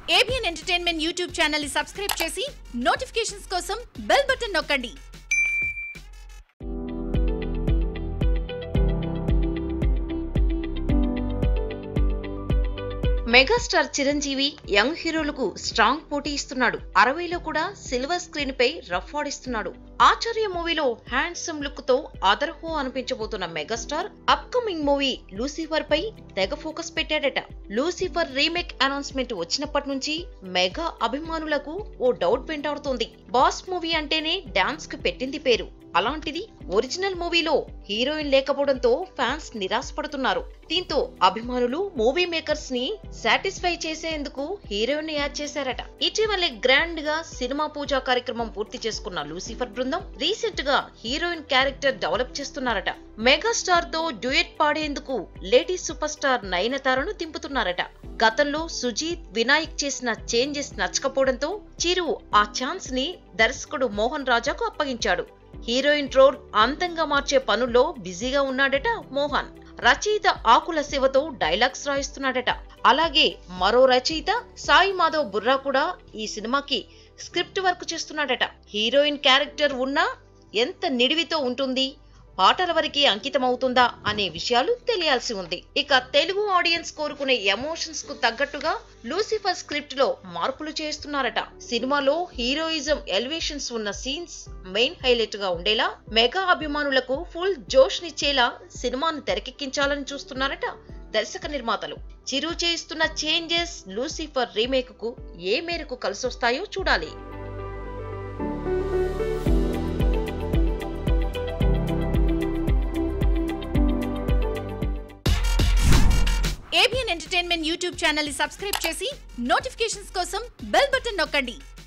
ABN entertainment YouTube channel ని subscribe చేసి notifications కోసం బెల్ బటన్ నొక్కండి మెగాస్టార్ చిరంజీవి యంగ్ హీరోలకు స్ట్రాంగ్ పోటీ ఇస్తున్నాడు అరవైలో కూడా సిల్వర్ స్క్రీన్ పై రఫ్ ఆడిస్తున్నాడు ఆచార్య మూవీలో హ్యాండ్సమ్ లుక్ తో అదర్హో అనిపించబోతున్న మెగాస్టార్ అప్కమింగ్ మూవీ లూసిఫర్ పై తెగ ఫోకస్ పెట్టాడట లూసిఫర్ రీమేక్ అనౌన్స్మెంట్ వచ్చినప్పటి నుంచి మెగా అభిమానులకు ఓ డౌట్ వెంటాడుతోంది బాస్ మూవీ అంటేనే డాన్స్ కు పెట్టింది పేరు అలాంటిది ఒరిజినల్ మూవీలో హీరోయిన్ లేకపోవడంతో ఫ్యాన్స్ నిరాశపడుతున్నారు దీంతో అభిమానులు మూవీ మేకర్స్ ని సాటిస్ఫై చేసేందుకు హీరోయిన్ యాడ్ చేశారట ఇటీవలే గ్రాండ్ గా సినిమా పూజా కార్యక్రమం పూర్తి చేసుకున్న లూసిఫర్ బృందం రీసెంట్ గా హీరోయిన్ క్యారెక్టర్ డెవలప్ చేస్తున్నారట మెగాస్టార్ తో డ్యూయట్ పాడేందుకు లేడీ సూపర్ స్టార్ నయనతారను దింపుతున్నారట గతంలో సుజీత్ వినాయక్ చేసిన చేంజెస్ నచ్చకపోవడంతో చిరు ఆ ఛాన్స్ ని దర్శకుడు మోహన్ రాజాకు అప్పగించాడు హీరోయిన్ రోల్ అందంగా మార్చే పనుల్లో బిజీగా ఉన్నాడట మోహన్ రచయిత ఆకుల శివతో డైలాగ్స్ రాయిస్తున్నాడట అలాగే మరో రచయిత సాయి మాధవ్ బుర్రా కూడా ఈ సినిమాకి స్క్రిప్ట్ వర్క్ చేస్తున్నాడట హీరోయిన్ క్యారెక్టర్ ఉన్నా ఎంత నిడివితో ఉంటుంది పాటల వరకే అంకితం అవుతుందా అనే విషయాలు తెలియాల్సి ఉంది ఇక తెలుగు ఆడియన్స్ కోరుకునే ఎమోషన్స్ కు తగ్గట్టుగా లూసిఫర్ స్క్రిప్ట్ లో మార్పులు చేస్తున్నారట సినిమాలో హీరోయిజం ఎలివేషన్స్ ఉన్న సీన్స్ మెయిన్ హైలైట్ గా ఉండేలా మెగా అభిమానులకు ఫుల్ జోష్ నిచ్చేలా సినిమాను తెరకెక్కించాలని చూస్తున్నారట దర్శక నిర్మాతలు చిరు చేయిస్తున్న చేంజెస్ లూసిఫర్ రీమేక్ కు ఏ మేరకు కలిసొస్తాయో చూడాలి ఏబిఎన్ ఎంటర్టైన్మెంట్ యూట్యూబ్ ఛానల్ ని సబ్స్క్రైబ్ చేసి నోటిఫికేషన్స్ కోసం బెల్ బటన్ నొక్కండి